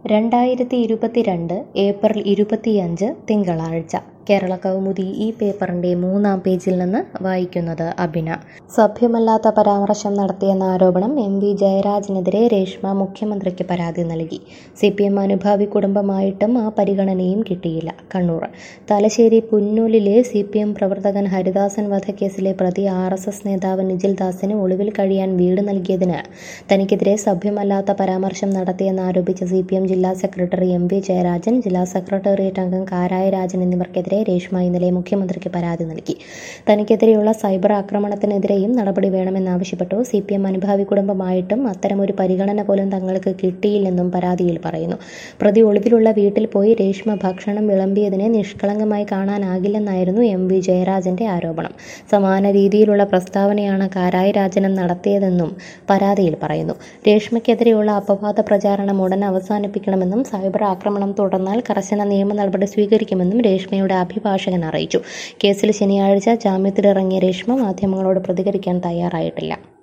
രണ്ടായിരത്തി ഇരുപത്തിരണ്ട് ഏപ്രിൽ ഇരുപത്തിയഞ്ച് തിങ്കളാഴ്ച കേരള കൗമുദി ഈ പേപ്പറിൻ്റെ മൂന്നാം പേജിൽ നിന്ന് വായിക്കുന്നത് അബിന സഭ്യമല്ലാത്ത പരാമർശം നടത്തിയെന്ന ആരോപണം എം വി ജയരാജനെതിരെ രേഷ്മ മുഖ്യമന്ത്രിക്ക് പരാതി നൽകി സി പി എം അനുഭാവി കുടുംബമായിട്ടും ആ പരിഗണനയും കിട്ടിയില്ല കണ്ണൂർ തലശ്ശേരി പുന്നൂലിലെ സി പി എം പ്രവർത്തകൻ ഹരിദാസൻ വധക്കേസിലെ പ്രതി ആർ എസ് എസ് നേതാവ് നിജിൽ ദാസിന് ഒളിവിൽ കഴിയാൻ വീട് നൽകിയതിന് തനിക്കെതിരെ സഭ്യമല്ലാത്ത പരാമർശം നടത്തിയെന്നാരോപിച്ച സി പി എം ജില്ലാ സെക്രട്ടറി എം വി ജയരാജൻ ജില്ലാ സെക്രട്ടേറിയറ്റ് അംഗം കാരായ രാജൻ എന്നിവർക്കെതിരെ രേഷ്മ ഇന്നലെ മുഖ്യമന്ത്രിക്ക് പരാതി നൽകി തനിക്കെതിരെയുള്ള സൈബർ ആക്രമണത്തിനെതിരെയും നടപടി വേണമെന്നാവശ്യപ്പെട്ടു സി പി എം അനുഭാവി കുടുംബമായിട്ടും അത്തരമൊരു പരിഗണന പോലും തങ്ങൾക്ക് കിട്ടിയില്ലെന്നും പരാതിയിൽ പറയുന്നു പ്രതി ഒളിവിലുള്ള വീട്ടിൽ പോയി രേഷ്മ ഭക്ഷണം വിളമ്പിയതിനെ നിഷ്കളങ്കമായി കാണാനാകില്ലെന്നായിരുന്നു എം വി ജയരാജന്റെ ആരോപണം സമാന രീതിയിലുള്ള പ്രസ്താവനയാണ് കാരായ രാജനും നടത്തിയതെന്നും പരാതിയിൽ പറയുന്നു രേഷ്മയ്ക്കെതിരെയുള്ള അപവാദ പ്രചാരണം ഉടൻ അവസാനിപ്പിക്കണമെന്നും സൈബർ ആക്രമണം തുടർന്നാൽ കർശന നിയമ നടപടി സ്വീകരിക്കുമെന്നും രേഷ്മയുടെ അഭിഭാഷകൻ അറിയിച്ചു കേസിൽ ശനിയാഴ്ച ജാമ്യത്തിലിറങ്ങിയ രേഷ്മ മാധ്യമങ്ങളോട് പ്രതികരിക്കാൻ തയ്യാറായിട്ടില്ല